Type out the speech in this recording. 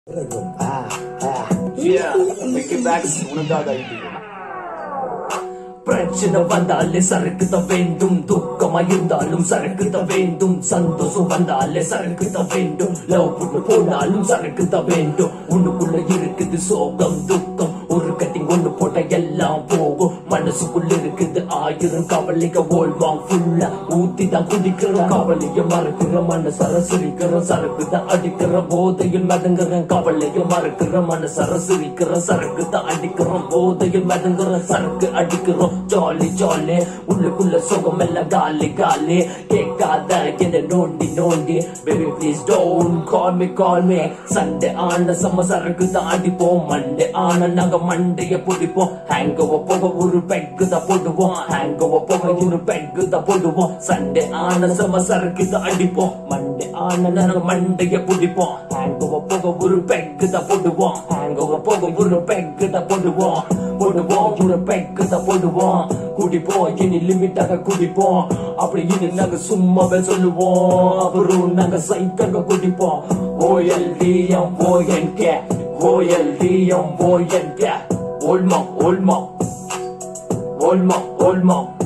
Yeah, Mickey Max உனக்காக இது பிரச்சனை வந்தாலே சரக்குத வேண்டும் துக்கமா இருந்தாலும் சரக்குத வேண்டும் சந்தோஷம் வந்தாலே சரக்குத வேண்டும் லவ் பண்ணு போனாலும் சரக்குத வேண்டும் உன்னுக்குள்ள இருக்குது சோகம் துக்கம் ஒரு கட்டிங் ஒண்ணு போட்ட எல்லாம் போகும் மனசுக்குள்ள இருக்குது ஆயிரம் கவலைக ஓல்வாம் ஃபுல்லா ஊத்தி தான் குடிக்கிற கவலைய மறக்கிற மனசர சிரிக்கிற சரக்கு தான் அடிக்கிற போதையில் மதங்குற கவலைய மறக்கிற மனசர சிரிக்கிற சரக்கு தான் அடிக்கிற போதையில் மதங்குற சரக்கு அடிக்கிறோம் ஜாலி ஜாலி உள்ளுக்குள்ள சுகம் எல்லாம் காலி காலி கேட்காத என்ன நோண்டி நோண்டி baby please don't call me call me Sunday ஆன சம சரக்கு தான் அடிப்போம் மண்டே ஆன நாங்க மண்டைய பிடிப்போம் ஹேங்கோவ போக ஒரு பெக்கு தான் போடுவோம் ஹேங்கோவ போக ஒரு பெக்கு தான் போடுவோம் சண்டே ஆன சம சரக்கு தான் அடிப்போம் மண்டே ஆன நாங்க மண்டைய பிடிப்போம் ஹேங்கோவ போக ஒரு பெக்கு தான் போடுவோம் ஹேங்கோவ போக ஒரு பெக்கு தான் போடுவோம் போடுவோம் ஒரு பெக்கு தான் போடுவோம் குடிப்போம் இனி லிமிட்டாக குடிப்போம் அப்படி இனி நாங்க சும்மாவே சொல்லுவோம் அப்புறம் நாங்க சைக்காக குடிப்போம் ஓஎல்டிஎம் ஓஎன்கே ஓஎல்டிஎம் ஓஎன்கே ஓல்மா ஓல்மா ஓல்மா ஓல்மா